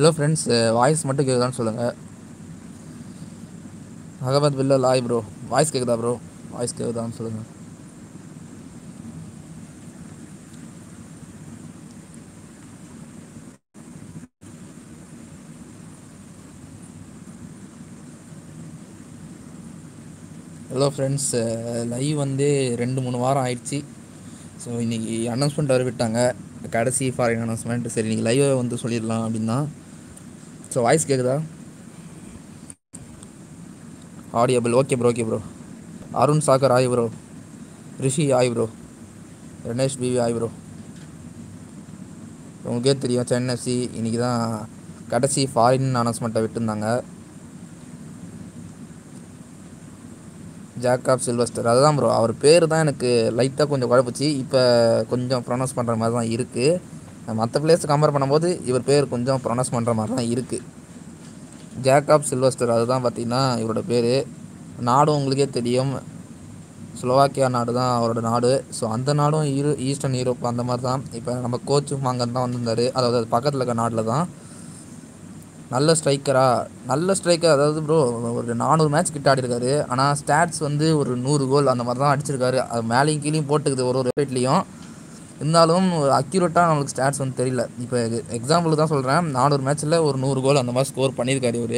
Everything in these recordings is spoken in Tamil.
ஹலோ ஃப்ரெண்ட்ஸ் வாய்ஸ் மட்டும் கேட்குதான்னு சொல்லுங்கள் அகமத் பில்லா லாய் ப்ரோ வாய்ஸ் கேட்குதா ப்ரோ வாய்ஸ் கேட்குதான்னு சொல்லுங்கள் ஹலோ ஃப்ரெண்ட்ஸ் லைவ் வந்து ரெண்டு மூணு வாரம் ஆயிடுச்சு ஸோ இன்றைக்கி அனௌன்ஸ்மெண்ட் வர விட்டாங்க கடைசி ஃபாரின் அனௌன்ஸ்மெண்ட் சரி இன்றைக்கி லைவை வந்து சொல்லிடலாம் அப்படின்னா ஸோ வாய்ஸ் கேட்குதா audible okay bro okay bro Arun Sagar hi bro Rishi hi bro Ranesh PV hi bro உங்களுக்கே தெரியும் சென்னை எஃப்சி இன்றைக்கி தான் கடைசி ஃபாரின் அனௌன்ஸ்மெண்ட்டை விட்டுருந்தாங்க ஜாக்காப் சில்வஸ்டர் அதுதான் ப்ரோ அவர் பேர் தான் எனக்கு லைட்டாக கொஞ்சம் குழப்பிச்சு இப்போ கொஞ்சம் ப்ரொனவுன்ஸ் பண்ணுற மாதிரி தான் இருக்குது மற்ற பிளேஸ் கம்பேர் பண்ணும்போது இவர் பேர் கொஞ்சம் ப்ரொனவுன்ஸ் பண்ணுற மாதிரி தான் இருக்குது ஜாக்காப் சில்வஸ்டர் அதுதான் பார்த்தீங்கன்னா இவரோட பேர் நாடும் உங்களுக்கே தெரியும் ஸ்லோவாக்கியா நாடு தான் அவரோட நாடு ஸோ அந்த நாடும் ஈரோ ஈஸ்டர்ன் யூரோப் அந்த மாதிரி தான் இப்போ நம்ம கோச்சும் அங்கே தான் வந்திருந்தார் அதாவது அது பக்கத்தில் இருக்க நாட்டில் தான் நல்ல ஸ்ட்ரைக்கரா நல்ல ஸ்ட்ரைக்கர் அதாவது ப்ரோ ஒரு நானூறு மேட்ச் கிட்ட ஆடிருக்காரு ஆனால் ஸ்டாட்ஸ் வந்து ஒரு நூறு கோல் அந்த மாதிரி தான் அடிச்சிருக்காரு அது மேலேயும் கீழேயும் போட்டுக்குது ஒரு ஒரு வெப்சைட்லேயும் இருந்தாலும் ஒரு அக்யூரேட்டாக நம்மளுக்கு ஸ்டாட்ஸ் வந்து தெரியல இப்போ எக்ஸாம்பிளுக்கு தான் சொல்கிறேன் நானூறு மேட்ச்சில் ஒரு நூறு கோல் அந்த மாதிரி ஸ்கோர் பண்ணியிருக்காரு இவர்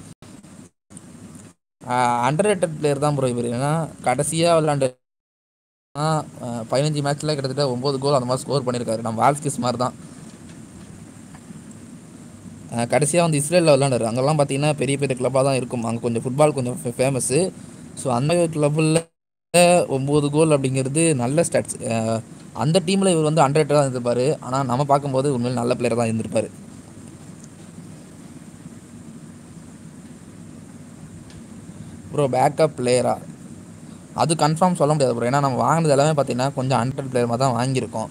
அண்டர் ரேட்டட் பிளேயர் தான் ப்ரோ இவர் ஏன்னா கடைசியாக விளாண்டு பதினஞ்சு மேட்ச்சில் கிட்டத்தட்ட ஒம்பது கோல் அந்த மாதிரி ஸ்கோர் பண்ணியிருக்காரு நம்ம வால்ஸ்கிஸ் மாதிரி தான் கடைசியாக வந்து இஸ்ரேலில் விளாண்டாரு அங்கெல்லாம் பார்த்தீங்கன்னா பெரிய பெரிய கிளப்பாக தான் இருக்கும் அங்கே கொஞ்சம் ஃபுட்பால் கொஞ்சம் ஃபேமஸ்ஸு ஸோ அந்த கிளப்பில் ஒம்பது கோல் அப்படிங்கிறது நல்ல ஸ்டாட்ஸ் அந்த டீமில் இவர் வந்து ஹண்ட்ரட் தான் இருந்திருப்பார் ஆனால் நம்ம பார்க்கும்போது உண்மையில் நல்ல பிளேயர் தான் இருந்திருப்பார் ப்ரோ பேக்கப் பிளேயரா அது கன்ஃபார்ம் சொல்ல முடியாது ப்ரோ ஏன்னா நம்ம வாங்கினது எல்லாமே பார்த்தீங்கன்னா கொஞ்சம் ஹண்ட்ரட் பிளேயர் மாதிரி தான் வாங்கியிருக்கோம்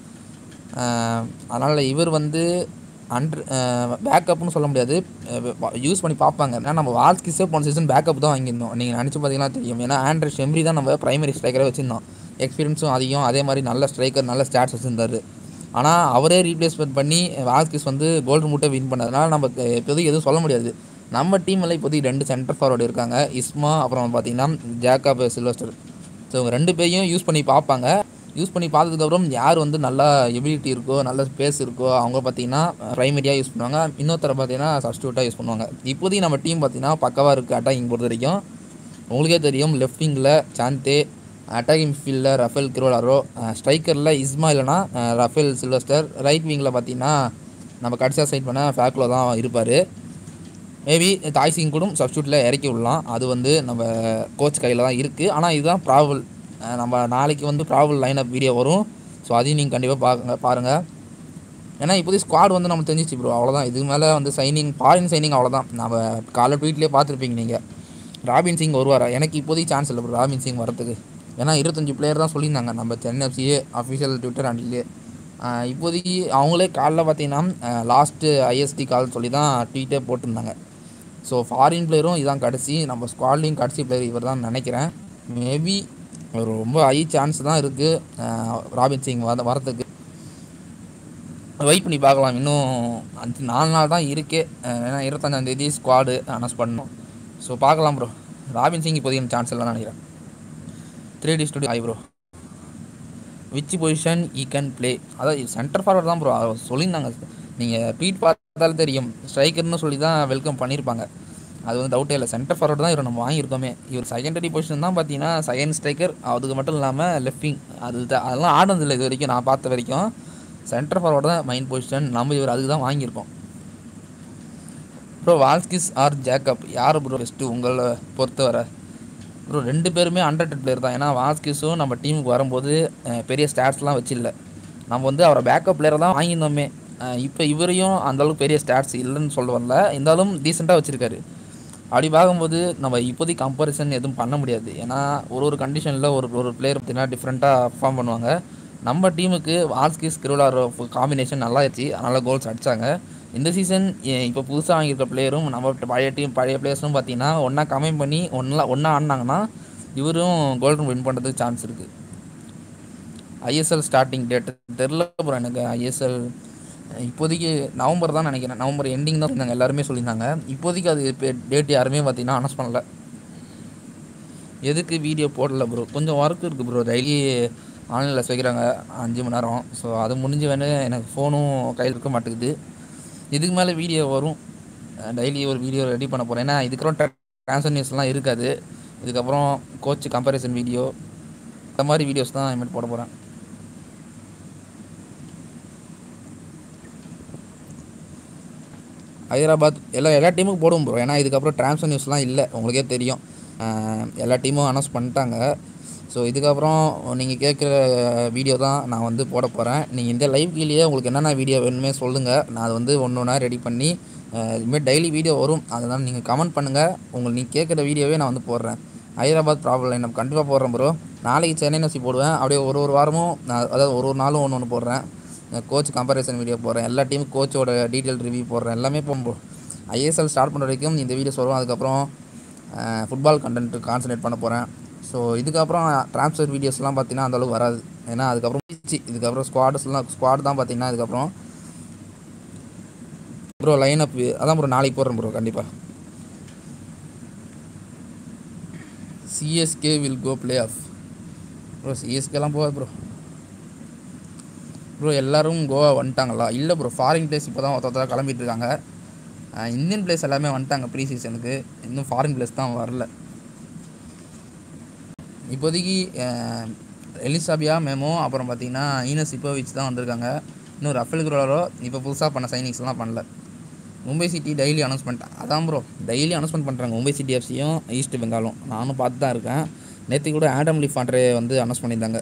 அதனால் இவர் வந்து அண்ட்ரு பேக்கப்னு சொல்ல முடியாது யூஸ் பண்ணி பார்ப்பாங்க ஏன்னா நம்ம வால்ஸ்கிஸே போன சீசன் பேக்கப் தான் வாங்கியிருந்தோம் நீங்கள் நினச்சி பார்த்தீங்கன்னா தெரியும் ஏன்னா ஆண்ட்ரு ஷெம்ரி தான் நம்ம பிரைமரி ஸ்ட்ரைக்கரே வச்சுருந்தோம் எக்ஸ்பீரியன்ஸும் அதிகம் அதே மாதிரி நல்ல ஸ்ட்ரைக்கர் நல்ல ஸ்டாட்ஸ் வச்சுருந்தாரு ஆனால் அவரே ரீப்ளேஸ்மெண்ட் பண்ணி வால்ஸ்கிஸ் வந்து கோல்டு மூட்டை வின் பண்ணதுனால நம்ம இப்போதைக்கு எதுவும் சொல்ல முடியாது நம்ம டீமில் இப்போதைக்கு ரெண்டு சென்டர் ஃபார்வர்டு இருக்காங்க இஸ்மா அப்புறம் பார்த்தீங்கன்னா ஜாக்காப் சில்வஸ்டர் ஸோ இவங்க ரெண்டு பேரையும் யூஸ் பண்ணி பார்ப்பாங்க யூஸ் பண்ணி பார்த்ததுக்கப்புறம் யார் வந்து நல்லா எபிலிட்டி இருக்கோ நல்ல ஸ்பேஸ் இருக்கோ அவங்க பார்த்தீங்கன்னா ப்ரைமரியாக யூஸ் பண்ணுவாங்க இன்னொருத்தரை பார்த்தீங்கன்னா சப்ஸ்டியூட்டாக யூஸ் பண்ணுவாங்க இப்போதைக்கு நம்ம டீம் பார்த்தீங்கன்னா பக்கவாக இருக்குது அட்டாக்கிங் பொறுத்த வரைக்கும் உங்களுக்கே தெரியும் லெஃப்ட் விங்கில் சாந்தே அட்டாக்கிங் ஃபீல்டில் ரஃபேல் கிரோலாரோ ஸ்ட்ரைக்கரில் இஸ்மா இல்லைனா ரஃபேல் சில்வஸ்டர் ரைட் விங்கில் பார்த்தீங்கன்னா நம்ம கடைசியாக சைட் பண்ண ஃபேக்லோ தான் இருப்பார் மேபி தாய் சிங் கூட சப்ஸ்டியூட்டில் இறக்கி விடலாம் அது வந்து நம்ம கோச் கையில் தான் இருக்குது ஆனால் இதுதான் ப்ராபல் நம்ம நாளைக்கு வந்து ப்ராபல் லைனப் வீடியோ வரும் ஸோ அதையும் நீங்கள் கண்டிப்பாக பாருங்க பாருங்கள் ஏன்னா இப்போதைக்கு ஸ்குவாட் வந்து நம்ம தெரிஞ்சிச்சு ப்ரோ அவ்வளோதான் இதுக்கு மேலே வந்து சைனிங் ஃபாரின் சைனிங் அவ்வளோதான் நம்ம காலை ட்வீட்லேயே பார்த்துருப்பீங்க நீங்கள் ராபின் சிங் வருவாரா எனக்கு இப்போதைக்கு சான்ஸ் இல்லை ப்ரோ ராபின் சிங் வரத்துக்கு ஏன்னா இருபத்தஞ்சி பிளேயர் தான் சொல்லியிருந்தாங்க நம்ம சென்னை எஃப்சியே அஃபிஷியல் ட்விட்டர் ஹேண்டிலே இப்போதைக்கு அவங்களே காலில் பார்த்தீங்கன்னா லாஸ்ட்டு ஐஎஸ்டி கால் சொல்லி தான் ட்வீட்டே போட்டிருந்தாங்க ஸோ ஃபாரின் பிளேயரும் இதான் கடைசி நம்ம ஸ்குவாட்லேயும் கடைசி பிளேயர் இவர் தான் நினைக்கிறேன் மேபி ஒரு ரொம்ப ஹை சான்ஸ் தான் இருக்குது ராபின் சிங் வர வரத்துக்கு வெயிட் பண்ணி பார்க்கலாம் இன்னும் அஞ்சு நாலு நாள் தான் இருக்கே ஏன்னா இருபத்தஞ்சாந்தேதி ஸ்குவாடு அனௌன்ஸ் பண்ணணும் ஸோ பார்க்கலாம் ப்ரோ ராபின் சிங் இப்போதைக்கு சான்ஸ் இல்லைன்னு நினைக்கிறேன் three D studio hi bro which position he can play அதாவது சென்டர் ஃபார்வர்ட் தான் ப்ரோ சொல்லியிருந்தாங்க நீங்கள் ட்வீட் பார்த்தாலும் தெரியும் ஸ்ட்ரைக்கர்னு சொல்லி தான் வெல்கம் பண்ணியிருப்பாங்க அது வந்து டவுட்டே இல்லை சென்டர் ஃபார்வர்டு தான் இவர் நம்ம வாங்கியிருக்கோமே இவர் செகண்டரி பொசிஷன் தான் பார்த்தீங்கன்னா செகண்ட் ஸ்ட்ரைக்கர் அதுக்கு மட்டும் இல்லாமல் லெஃப்டிங் அது அதெல்லாம் ஆடினதில்லை இது வரைக்கும் நான் பார்த்த வரைக்கும் சென்டர் ஃபார்வர்டு தான் மெயின் பொசிஷன் நம்ம இவர் அதுக்கு தான் வாங்கியிருக்கோம் ப்ரோ வால்ஸ்கிஸ் ஆர் ஜேக்கப் யார் ப்ரோ பெஸ்ட்டு உங்களை பொறுத்தவரை ப்ரோ ரெண்டு பேருமே ஹண்ட்ரட் பிளேயர் தான் ஏன்னா வால்ஸ்கிஸும் நம்ம டீமுக்கு வரும்போது பெரிய ஸ்டாட்ஸ்லாம் வச்சில்ல நம்ம வந்து அவரை பேக்கப் பிளேயர் தான் வாங்கியிருந்தோமே இப்போ இவரையும் அந்தளவுக்கு பெரிய ஸ்டாட்ஸ் இல்லைன்னு சொல்ல வரல இருந்தாலும் டீசெண்டாக வச்சுருக்காரு அப்படி பார்க்கும்போது நம்ம இப்போதைக்கு கம்பேரிசன் எதுவும் பண்ண முடியாது ஏன்னா ஒரு ஒரு கண்டிஷனில் ஒரு ஒரு பிளேயர் பார்த்தீங்கன்னா டிஃப்ரெண்ட்டாக பர்ஃபார்ம் பண்ணுவாங்க நம்ம டீமுக்கு வால்ஸ்கிஸ் கிரோலாரோ காம்பினேஷன் நல்லா ஆச்சு அதனால் கோல்ஸ் அடித்தாங்க இந்த சீசன் இப்போ புதுசாக வாங்கியிருக்க பிளேயரும் நம்ம பழைய டீம் பழைய பிளேயர்ஸும் பார்த்தீங்கன்னா ஒன்றா கம்பைன் பண்ணி ஒன்றா ஒன்றா ஆடினாங்கன்னா இவரும் கோல்டன் வின் பண்ணுறதுக்கு சான்ஸ் இருக்குது ஐஎஸ்எல் ஸ்டார்டிங் டேட் தெரில ப்ரோ எனக்கு ஐஎஸ்எல் இப்போதைக்கு நவம்பர் தான் நினைக்கிறேன் நவம்பர் எண்டிங் தான் இருந்தாங்க எல்லாருமே சொல்லியிருந்தாங்க இப்போதைக்கு அது இப்போ டேட் யாருமே பார்த்தீங்கன்னா அனௌன்ஸ் பண்ணல எதுக்கு வீடியோ போடல ப்ரோ கொஞ்சம் ஒர்க் இருக்குது ப்ரோ டெய்லி ஆன்லைனில் வைக்கிறாங்க அஞ்சு மணி நேரம் ஸோ அது முடிஞ்ச வேணே எனக்கு ஃபோனும் கையில் இருக்க மாட்டேங்குது இதுக்கு மேலே வீடியோ வரும் டெய்லி ஒரு வீடியோ ரெடி பண்ண போகிறேன் ஏன்னா இதுக்கப்புறம் ட்ரான்ஸ்ஃபர் நியூஸ்லாம் இருக்காது இதுக்கப்புறம் கோச் கம்பேரிசன் வீடியோ இந்த மாதிரி வீடியோஸ் தான் இனிமேல் போட போகிறேன் ஹைதராபாத் எல்லா எல்லா டீமுக்கும் போடுவோம் ப்ரோ ஏன்னா இதுக்கப்புறம் ட்ரான்ஸ்ஃபர் நியூஸ்லாம் இல்லை உங்களுக்கே தெரியும் அஹ் எல்லா டீமும் அனௌன்ஸ் பண்ணிட்டாங்க ஸோ இதுக்கப்புறம் நீங்கள் கேட்குற வீடியோ தான் நான் வந்து போட போகிறேன் நீங்கள் இந்த லைவ் கீழேயே உங்களுக்கு என்னென்ன வீடியோ வேணுமே சொல்லுங்கள் நான் அது வந்து ஒன்று ஒன்றா ரெடி பண்ணி அஹ் இதுமாரி டெய்லி வீடியோ வரும் அதனால் நீங்கள் கமெண்ட் பண்ணுங்கள் உங்களுக்கு நீங்கள் கேட்குற வீடியோவே நான் வந்து போடுறேன் ஹைதராபாத் ப்ராப்ளம் லைன் கண்டிப்பாக போடுறேன் ப்ரோ நாளைக்கு சென்னை நசி போடுவேன் அப்படியே ஒரு ஒரு வாரமும் நான் அதாவது ஒரு ஒரு நாளும் ஒன்று ஒன்று போடுறேன் கோச் கம்பேரிசன் வீடியோ போடுறேன் எல்லா டீம் கோச்சோட டீட்டெயில் ரிவ்யூ போடுறேன் எல்லாமே போகும் ஐஎஸ்எல் ஸ்டார்ட் பண்ணுற வரைக்கும் இந்த வீடியோஸ் வரும் அதுக்கப்புறம் ஃபுட்பால் கண்டென்ட் கான்சன்ட்ரேட் பண்ண போகிறேன் ஸோ இதுக்கப்புறம் ட்ரான்ஸ்ஃபர் வீடியோஸ்லாம் பார்த்தீங்கன்னா அந்தளவுக்கு வராது ஏன்னா அதுக்கப்புறம் முடிஞ்சிச்சு. இதுக்கப்புறம் ஸ்குவாட்ஸ்லாம் ஸ்குவாட் தான் பார்த்தீங்கன்னா இதுக்கப்புறம் ப்ரோ லைன் அப் அதான் ப்ரோ நாளைக்கு போடுறேன் ப்ரோ கண்டிப்பாக CSK will go playoff bro சிஎஸ்கேலாம் போகாது ப்ரோ ப்ரோ எல்லாரும் கோவா வந்துட்டாங்களா இல்லை ப்ரோ ஃபாரின் பிளேஸ் இப்போ தான் ஒருத்தர் கிளம்பிட்டு இருக்காங்க அஹ் இந்தியன் பிளேஸ் எல்லாமே வந்துட்டாங்க ப்ரீ சீசனுக்கு இன்னும் ஃபாரின் பிளேஸ் தான் வரல இப்போதைக்கு அஹ், எலிசாபியா மெமோ அப்புறம் பார்த்தீங்கன்னா ஈனஸ் இப்போவிச் தான் வந்திருக்காங்க இன்னும் ரஃபேல் குரோலரோ இப்போ புதுசாக பண்ண சைனிங்ஸ்லாம் பண்ணல மும்பை சிட்டி டெய்லி அனௌன்ஸ்மெண்ட் அதான் ப்ரோ டெய்லி அனௌன்ஸ்மெண்ட் பண்ணுறாங்க மும்பை சிட்டி எஃப்சியும் ஈஸ்ட் பெங்காலும் நானும் பார்த்து தான் இருக்கேன் நேற்று கூட ஆடம் லிஃபாண்ட்ரே வந்து அனௌன்ஸ் பண்ணியிருந்தாங்க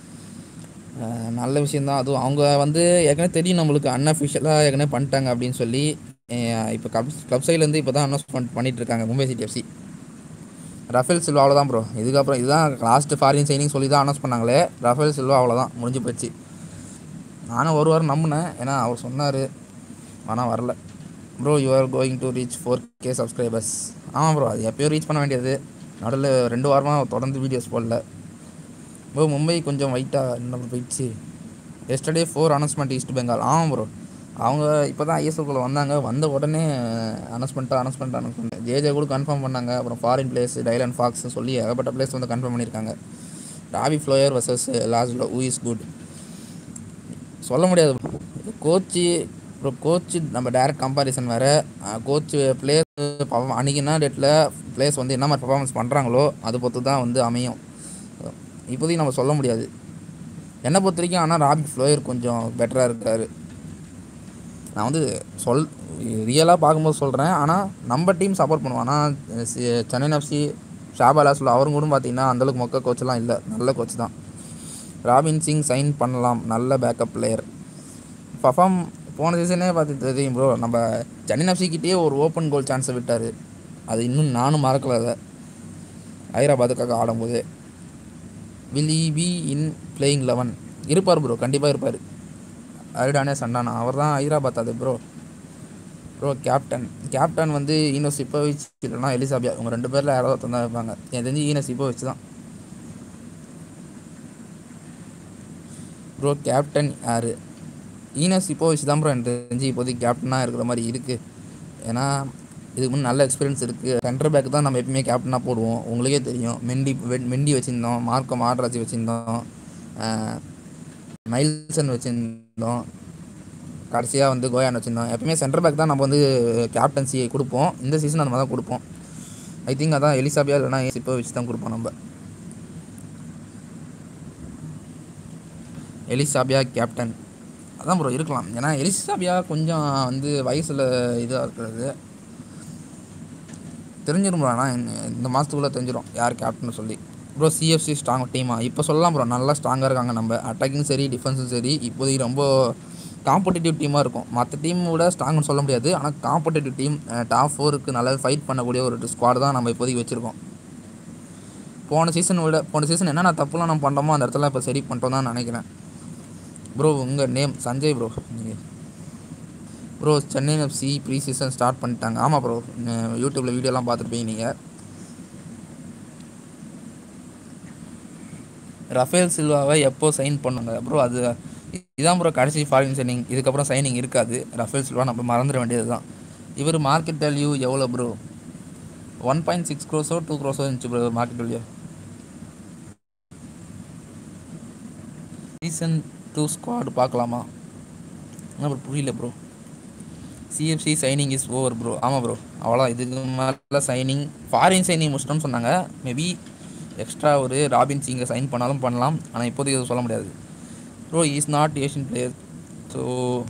அஹ் நல்ல விஷயந்தான் அதுவும் அவங்க வந்து ஏற்கனவே தெரியும் நம்மளுக்கு அன்அஃபிஷியலாக ஏற்கனவே பண்ணிட்டாங்க அப்படின்னு சொல்லி இப்போ கிளப் கிளப் சைட்லேருந்து இப்போ தான் அனௌன்ஸ்மெண்ட் பண்ணிட்டு இருக்காங்க Mumbai city FC Rafael Silva அவ்வளோதான் ப்ரோ இதுக்கப்புறம் இதுதான் லாஸ்ட் ஃபாரின் சைனிங் சொல்லி தான் அனௌன்ஸ் பண்ணாங்களே ரஃபேல் சில்வா அவ்வளோதான் முடிஞ்சு போச்சு நானும் ஒரு வாரம் நம்பினேன் ஏன்னா அவர் சொன்னார் ஆனால் வரல bro you are going to reach four K subscribers ஆமாம் ப்ரோ அது எப்பயோ ரீச் பண்ண வேண்டியது நடுவில் ரெண்டு வாரமாக தொடர்ந்து வீடியோஸ் போடல ப்ரோ மும்பை கொஞ்சம் வெயிட்டாக என்ன போயிடுச்சு yesterday four announcement east Bengal ஆமாம் ப்ரோ அவங்க இப்போ தான் ஐஎஸ்எல்குள்ளே வந்தாங்க வந்த உடனே அனௌன்ஸ்மெண்ட்டாக அனௌன்ஸ்மெண்ட் அனௌன்ஸ்மெண்ட் ஜேஜே கூட கன்ஃபார்ம் பண்ணாங்க அப்புறம் ஃபாரின் பிளேஸ் டைலண்ட் ஃபாக்ஸ்னு சொல்லி ஏகப்பட்ட பிளேஸ் வந்து கன்ஃபார்ம் பண்ணியிருக்காங்க ராவி ஃப்ளோயர் வர்சஸ் லாஸ்டில் ஊ இஸ் குட் சொல்ல முடியாது கோச்சு அப்புறம் கோச்சு நம்ம டேரக்ட் கம்பாரிசன் வேறு கோச்சு பிளேஸ் அன்றைக்கினா டேட்டில் பிளேஸ் வந்து என்ன மாதிரி பர்ஃபார்மன்ஸ் பண்ணுறாங்களோ அது பொறுத்து தான் வந்து அமையும் இப்போதைக்கு நம்ம சொல்ல முடியாது என்னை பொறுத்த வரைக்கும் ஆனால் ராபி ஃப்ளோயர் கொஞ்சம் பெட்டராக இருக்காரு நான் வந்து சொல் ரியலாக பார்க்கும்போது சொல்கிறேன் ஆனால் நம்ம டீம் சப்போர்ட் பண்ணுவோம் ஆனால் சி- சென்னை எஃப்சி ஷாபாலா சொல்ல அவரும் கூட பார்த்தீங்கன்னா அந்தளவுக்கு மொக்க கோச்செலாம் இல்லை நல்ல கோச் தான் ராபின் சிங் சைன் பண்ணலாம் நல்ல பேக்கப் பிளேயர் பர்ஃபார்ம் போன சீசனே பார்த்து தெரியும் ப்ரோ நம்ம சென்னை எஃப்சிக்கிட்டே ஒரு ஓப்பன் கோல் சான்ஸை விட்டார் அது இன்னும் நானும் மறக்கல அதை ஹைதராபாத்துக்காக ஆடும்போது will he be in playing eleven இருப்பார் ப்ரோ கண்டிப்பாக இருப்பார் அரிடானே சண்டானா அவர் தான் ஹைதராபாத் அது ப்ரோ ப்ரோ கேப்டன் கேப்டன் வந்து ஈனோஸ் இப்போவிச் இல்லைனா எலிசாபியா இவங்க ரெண்டு பேரில் யாராவது ஒருத்தன் தான் இருப்பாங்க எனக்கு தெரிஞ்சு ஈனஸ் இப்போவிச் தான் ப்ரோ கேப்டன் யார் ஈனஸ் இப்போவிச் தான் ப்ரோ எனக்கு தெரிஞ்சு இப்போதைக்கு கேப்டனாக இருக்கிற மாதிரி இருக்குது ஏன்னா இதுக்கு முன்னே நல்ல எக்ஸ்பீரியன்ஸ் இருக்குது சென்டர் பேக் தான் நம்ம எப்பயுமே கேப்டனாக போடுவோம் உங்களுக்கே தெரியும் மெண்டி வெ- மெண்டி வச்சுருந்தோம் மார்க்கோ மாட்ராஜ் வச்சுருந்தோம் மைல்சன் வச்சுருந்தோம் கடைசியாக வந்து கோயான் வச்சுருந்தோம் எப்பயுமே சென்டர் பேக் தான் நம்ம வந்து கேப்டன்சி கொடுப்போம் இந்த சீசன் அந்த மாதிரி தான் கொடுப்போம் ஐ திங்க் அதான் எலிசாபியா இல்லைனா இப்போ வச்சு தான் கொடுப்போம் நம்ம எலிசாபியா கேப்டன் அதான் ப்ரோ இருக்கலாம் ஏன்னா எலிசாபியா கொஞ்சம் வந்து வயசில் இதாக இருக்கிறது தெரிஞ்சிடும் ப்ரோ ஆனால் இந்த- இந்த மாதத்துக்குள்ளே தெரிஞ்சிடும் யார் கேப்டன் சொல்லி ப்ரோ சிஎஃப்சி ஸ்ட்ராங் டீமா இப்போ சொல்லலாம் ப்ரோ நல்லா ஸ்ட்ராங்காக இருக்காங்க நம்ம அட்டாக்கிங் சரி டிஃபென்ஸும் சரி இப்போதைக்கு ரொம்ப காம்படிட்டிவ் டீமாக இருக்கும் மற்ற டீம் விட ஸ்ட்ராங்னு சொல்ல முடியாது ஆனால் காம்படிட்டிவ் டீம் டாப் ஃபோருக்கு நல்லா ஃபைட் பண்ணக்கூடிய ஒரு ஸ்குவாட் தான் நம்ம இப்போதைக்கு வச்சுருக்கோம் போன சீசன் விட போன சீசன் என்னென்ன தப்புலாம் நம்ம பண்ணுறோமோ அந்த இடத்துல இப்போ சரி பண்ணிட்டோம் தான் நினைக்கிறேன் ப்ரோ உங்கள் name Sanjay bro bro Chennai FC preseason start பண்ணிட்டாங்க ஆமாம் ப்ரோ யூடியூப்பில் வீடியோலாம் பார்த்துருப்பீங்க நீங்கள் ரஃபேல் சில்வாவை எப்போ சைன் பண்ணுங்க ப்ரோ அது இதான் ப்ரோ கடைசி ஃபாரின் சைனிங் இதுக்கப்புறம் சைனிங் இருக்காது ரஃபேல் சில்வா நம்ம மறந்துட வேண்டியது தான் இவர் மார்க்கெட் வேல்யூ எவ்வளோ bro one point six crores two crores இருந்துச்சு bro market value season two squad பார்க்கலாமா என்ன ப்ரோ புரியல bro CFC signing is over bro ஆமாம் ப்ரோ அவ்வளோ இதுக்கு மேலே சைனிங் ஃபாரின் சைனிங் முடிச்சிட்டோம்னு சொன்னாங்க மேபி எக்ஸ்ட்ரா ஒரு ராபின் சிங்கை சைன் பண்ணாலும் பண்ணலாம் ஆனால் இப்போதைக்கு எதுவும் சொல்ல முடியாது bro is not Asian player so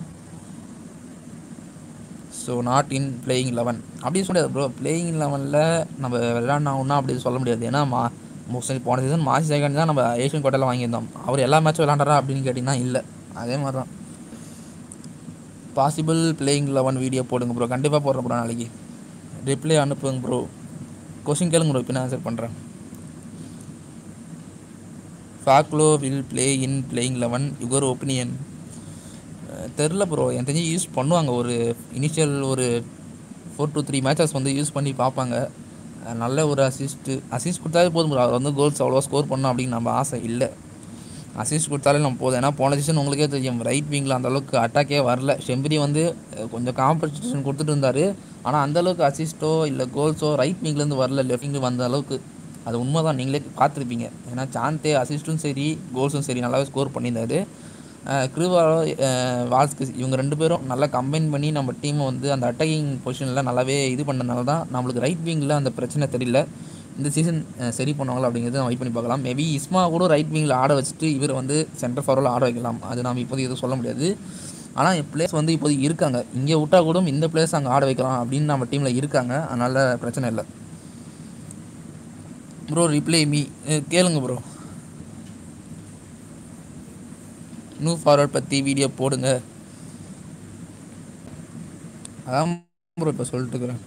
so not in playing eleven அப்படி சொல்ல முடியாது ப்ரோ பிளேயிங் லெவனில் நம்ம விளையாடினா அப்படி சொல்ல முடியாது ஏன்னா மா மோஸ்ட்லி போன சீசன் மாசி செகண்ட் தான் நம்ம ஏஷியன் கோட்டையில் வாங்கியிருந்தோம் அவர் எல்லா மேட்சும் விளாண்டாரா அப்படின்னு கேட்டிங்கன்னா இல்லை அதே மாதிரி தான் பாசிபிள் பிளேயிங் லெவன் வீடியோ போடுங்க ப்ரோ கண்டிப்பாக போடுறேன் ப்ரோ நாளைக்கு ரிப்ளை அனுப்புங்க ப்ரோ கொஸ்டின் கேளுங்க ப்ரோ இப்போ நான் ஆன்சர் பண்ணுறேன் ஃபாக்லோ will play in playing eleven your opinion தெரில ப்ரோ எனக்கு தெரிஞ்சு யூஸ் பண்ணுவாங்க ஒரு இனிஷியல் ஒரு ஃபோர் டு த்ரீ மேட்சஸ் வந்து யூஸ் பண்ணி பார்ப்பாங்க அஹ் நல்ல ஒரு அசிஸ்ட்டு அசிஸ்ட் கொடுத்தாலே போதும் ப்ரோ அவர் வந்து கோல்ஸ் அவ்வளோவா ஸ்கோர் பண்ணணும் அப்படின்னு நம்ம ஆசை இல்லை அசிஸ்ட் கொடுத்தாலே நம்ம போதும் ஏன்னா போன சீசன் உங்களுக்கே தெரியும் ரைட் விங்கில் அந்த அளவுக்கு அட்டாக்கே வரல ஷெம்பரி வந்து அஹ், கொஞ்சம் காம்படிஷன் கொடுத்துட்டு இருந்தார் ஆனால் அந்த அளவுக்கு அசிஸ்ட்டோ இல்லை கோல்ஸோ ரைட் விங்லேருந்து வரல லெஃப்ட் விங்கில் வந்த அளவுக்கு அது உண்மை தான் நீங்களே பார்த்துருப்பீங்க ஏன்னா சாந்தே அசிஸ்ட்டும் சரி கோல்ஸும் சரி நல்லாவே ஸ்கோர் பண்ணியிருந்தாரு கிருவாரோ வால்ஸ்க்கு இவங்க ரெண்டு பேரும் நல்லா கம்பைன் பண்ணி நம்ம டீமை வந்து அந்த அட்டாக்கிங் பொசிஷனில் நல்லாவே இது பண்ணனால தான் நம்மளுக்கு ரைட் விங்கில் அந்த பிரச்சனை தெரியல இந்த சீசன் சரி பண்ணுவாங்களா அப்படிங்கிறது நம்ம வெயிட் பண்ணி பார்க்கலாம் மேபி இஸ்மா கூட ரைட் விங்கில் ஆட வச்சுட்டு இவர் வந்து சென்டர் ஃபார்வர்டில் ஆட வைக்கலாம் அது நம்ம இப்போதைக்கு எதுவும் சொல்ல முடியாது ஆனால் பிளேஸ் வந்து இப்போதைக்கு இருக்காங்க இங்கே விட்டா கூட இந்த பிளேஸ் அங்கே ஆட வைக்கலாம் அப்படின்னு நம்ம டீமில் இருக்காங்க அதனால் பிரச்சனை இல்லை ப்ரோ ரிப்ளை மீ கேளுங்க ப்ரோ நியூ ஃபார்வர்ட் பற்றி வீடியோ போடுங்க அதான் ப்ரோ இப்போ சொல்லிட்டு இருக்கிறேன்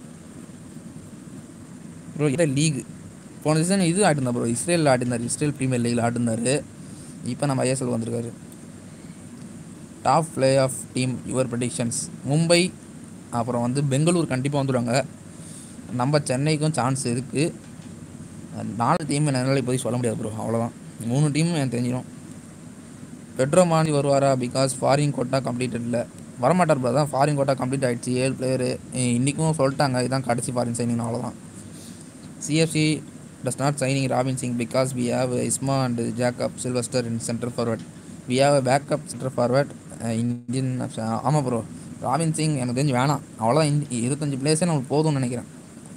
ப்ரோ இதை லீக் போன சீசன் இது ஆடிருந்தா ப்ரோ இஸ்ரேலில் ஆடிருந்தார் இஸ்ரேல் ப்ரீமியர் லீகில் ஆடிருந்தார் இப்போ நம்ம ஐஎஸ்எல் வந்திருக்காரு top playoff team your predictions Mumbai அப்புறம் வந்து பெங்களூர் கண்டிப்பாக வந்துடுவாங்க நம்ம சென்னைக்கும் சான்ஸ் இருக்குது நாலு டீம் என்னால் இப்போதைக்கு சொல்ல முடியாது ப்ரோ அவ்வளோதான் மூணு டீம் எனக்கு தெரிஞ்சிடும் பெட்ரோ மாணி வருவாரா பிகாஸ் ஃபாரின் கோட்டா கம்ப்ளீட்டட் இல்லை வரமாட்டார் ப்ரோ தான் ஃபாரின் கோட்டா கம்ப்ளீட் ஆகிடுச்சு ஏழு பிளேயரு இன்றைக்கும் சொல்லிட்டாங்க இதுதான் கடைசி ஃபாரின் சைனிங் அவ்வளோதான் CFC does not signing Robin Singh because we have Isma and Jakub Sylvestr in centre forward we have backup centre forward Indian ஆமாம் ப்ரோ ராபின் சிங் எனக்கு தெரிஞ்சு வேணாம் அவ்வளோதான் இந்தி- இருபத்தஞ்சு பிளேஸே நமக்கு போதும்னு நினைக்கிறேன்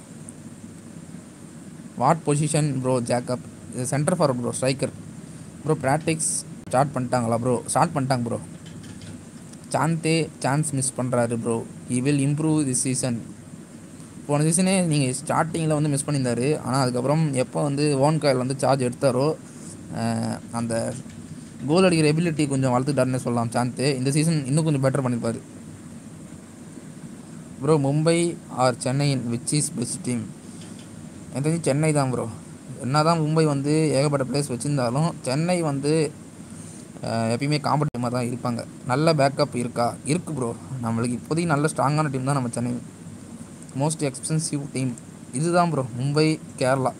வாட் பொசிஷன் ப்ரோ ஜாக்கப் இது centre forward bro striker bro practice start பண்ணிட்டாங்களா ப்ரோ ஸ்டார்ட் பண்ணிட்டாங்க ப்ரோ சாந்தே சான்ஸ் மிஸ் பண்ணுறாரு bro he will improve this season போன சீசனே நீங்கள் ஸ்டார்டிங்கில் வந்து மிஸ் பண்ணியிருந்தாரு ஆனால் அதுக்கப்புறம் எப்போ வந்து ஓன் காயில் வந்து சார்ஜ் எடுத்தாரோ அஹ், அந்த கோல் அடிக்கிற எபிலிட்டி கொஞ்சம் வளர்த்துட்டாருன்னு சொல்லலாம் சாந்தே இந்த சீசன் இன்னும் கொஞ்சம் பெட்டர் பண்ணியிருப்பாரு bro Mumbai or Chennai which is best team எனக்கு தெரிஞ்சு சென்னை தான் ப்ரோ என்ன தான் மும்பை வந்து ஏகப்பட்ட பிளேஸ் வச்சுருந்தாலும் சென்னை வந்து அஹ், எப்பயுமே காம்படிட்டிவாக தான் இருப்பாங்க நல்ல பேக்கப் இருக்கா இருக்குது ப்ரோ நம்மளுக்கு இப்போதைக்கு நல்ல ஸ்ட்ராங்கான டீம் தான் நம்ம சென்னை மோஸ்ட் எக்ஸ்பென்சிவ் டீம் இதுதான் bro Mumbai Kerala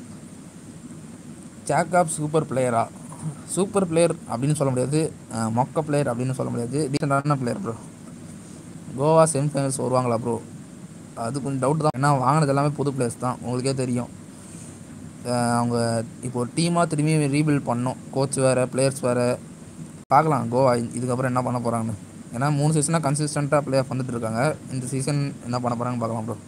Jakub super பிளேயரா சூப்பர் பிளேயர் அப்படின்னு சொல்ல முடியாது அஹ், மொக்க பிளேயர் அப்படின்னு சொல்ல முடியாது டீசெண்டான பிளேயர் ப்ரோ கோவா செமிஃபைனல்ஸ் வருவாங்களா ப்ரோ அது கொஞ்சம் டவுட் தான் ஏன்னா வாங்கினது எல்லாமே புது பிளேயர்ஸ் தான் உங்களுக்கே தெரியும் அஹ் அவங்க இப்போ ஒரு டீமாக திரும்பி ரீபில்ட் பண்ணோம் கோச் வேறு பிளேயர்ஸ் வேறு பார்க்கலாம் கோவா இதுக்கப்புறம் என்ன பண்ண போகிறாங்கன்னு ஏன்னா மூணு சீசனாக கன்சிஸ்டண்ட்டாக பிளே ஆஃப் வந்துட்டு இருக்காங்க இந்த சீசன் என்ன பண்ண போகிறாங்கன்னு பார்க்கலாம் ப்ரோ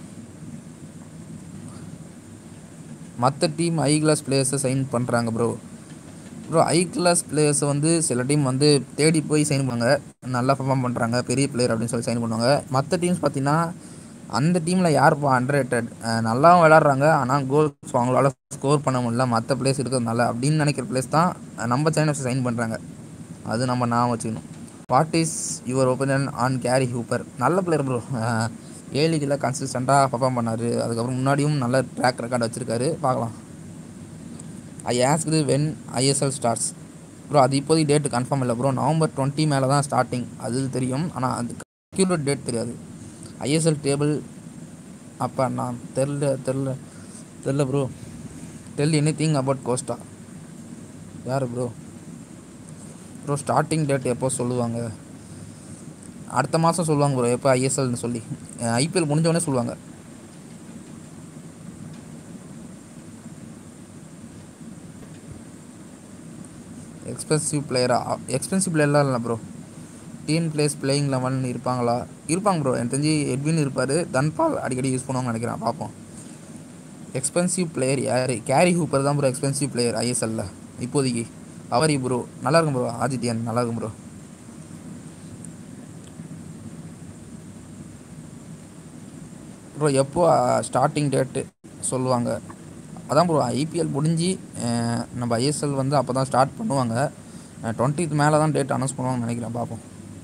மற்ற டீம் ஐ கிளாஸ் பிளேயர்ஸை சைன் பண்ணுறாங்க ப்ரோ ப்ரோ ஐ கிளாஸ் பிளேயர்ஸை வந்து சில டீம் வந்து தேடி போய் சைன் பண்ணுவாங்க நல்லா பர்ஃபார்ம் பண்ணுறாங்க பெரிய பிளேயர் அப்படின்னு சொல்லி சைன் பண்ணுவாங்க மற்ற டீம்ஸ் பார்த்தீங்கன்னா அந்த டீமில் யாருப்பா அண்டர் ரேட்டட் நல்லாவும் விளாட்றாங்க ஆனால் கோல்ஸ் அவங்களால ஸ்கோர் பண்ண முடியல மற்ற பிளேஸ் இருக்கிறதுனால அப்படின்னு நினைக்கிற பிளேஸ் தான் நம்ம சேனல்ஸ் சைன் பண்ணுறாங்க அது நம்ம நான் வச்சுக்கணும் what is your opinion on Gary Hooper நல்ல பிளேயர் ப்ரோ ஏ லீக்கில் கன்சிஸ்டண்ட்டாக பர்ஃபார்ம் பண்ணார் அதுக்கப்புறம் முன்னாடியும் நல்ல ட்ராக் ரெக்கார்டு வச்சுருக்காரு பார்க்கலாம் I asked when ISL starts bro அது இப்போதைக்கு டேட்டு கன்ஃபார்ம் இல்லை ப்ரோ நவம்பர் டுவெண்ட்டி மேலே தான் ஸ்டார்டிங் அது தெரியும் ஆனால் அது அக்யூரேட் டேட் தெரியாது ஐஎஸ்எல் டேபிள் அப்போ நான் தெரில தெரில தெரில bro tell anything about Costa யார் ப்ரோ ப்ரோ ஸ்டார்டிங் டேட் எப்போ சொல்லுவாங்க அடுத்த மாதம் சொல்லுவாங்க ப்ரோ எப்போ ஐஎஸ்எல்னு சொல்லி ஐபிஎல் முடிஞ்சவொடனே சொல்லுவாங்க எக்ஸ்பென்சிவ் பிளேயரா எக்ஸ்பென்சிவ் பிளேயர்லாம் இல்லை bro team players playing eleven இருப்பாங்களா இருப்பாங்க ப்ரோ எனக்கு தெரிஞ்சு எட்வின் இருப்பார் தன்பால் அடிக்கடி யூஸ் பண்ணுவாங்கன்னு நினைக்கிறேன் பார்ப்போம் எக்ஸ்பென்சிவ் பிளேயர் யார் கேரி ஹூப்பர் தான் ப்ரோ எக்ஸ்பென்சிவ் பிளேயர் ஐஎஸ்எல்ல இப்போதைக்கு அவரி ப்ரோ நல்லா இருக்கும் ப்ரோ ஆதித்யன் நல்லா இருக்கும் ப்ரோ ப்ரோ எப்போ ஸ்டார்டிங் டேட்டு சொல்லுவாங்க அதான் ப்ரோ ஐபிஎல் முடிஞ்சு அஹ், நம்ம ஐஎஸ்எல் வந்து அப்போ தான் ஸ்டார்ட் பண்ணுவாங்க டுவெண்ட்டித் மேலே தான் டேட் அனௌன்ஸ் பண்ணுவாங்கன்னு நினைக்கிறேன் பார்ப்போம்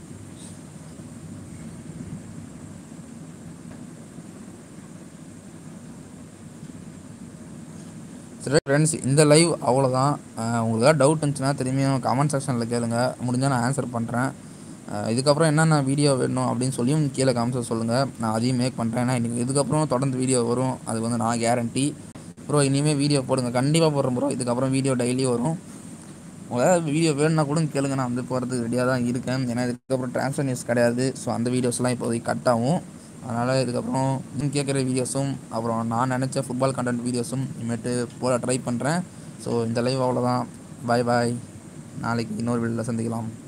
சரி ஃப்ரெண்ட்ஸ் இந்த லைவ் அவ்வளோதான் அஹ் உங்களுக்கு ஏதாவது டவுட் இருந்துச்சுன்னா திரும்பியும் கமெண்ட் செக்ஷனில் கேளுங்க முடிஞ்சால் நான் ஆன்சர் பண்ணுறேன் இதுக்கப்புறம் என்னென்ன வீடியோ வேணும் அப்படின்னு சொல்லியும் கீழே கமெண்ட்ஸில் சொல்லுங்கள் நான் அதையும் மேக் பண்ணுறேன் ஏன்னா இன்னைக்கு இதுக்கப்புறம் தொடர்ந்து வீடியோ வரும் அது வந்து நான் கேரண்டி ப்ரோ இனிமேல் வீடியோ போடுங்க கண்டிப்பாக போடுறேன் ப்ரோ இதுக்கப்புறம் வீடியோ டெய்லி வரும் உங்களால் வீடியோ வேணும்னா கூட கேளுங்க நான் வந்து போகிறதுக்கு ரெடியாக தான் இருக்கேன் ஏன்னா இதுக்கப்புறம் ட்ரான்ஸ்ஃபர் நியூஸ் கிடையாது ஸோ அந்த வீடியோஸ்லாம் இப்போதைக்கு கட் ஆகும் அதனால் இதுக்கப்புறம் நீங்கள் கேட்குற வீடியோஸும் அப்புறம் நான் நினச்ச ஃபுட்பால் கண்டென்ட் வீடியோஸும் இனிமேட்டு போட ட்ரை பண்ணுறேன் ஸோ இந்த லைவ் அவ்வளோதான் பாய் பாய் நாளைக்கு இன்னொரு வீடியோவில் சந்திக்கலாம்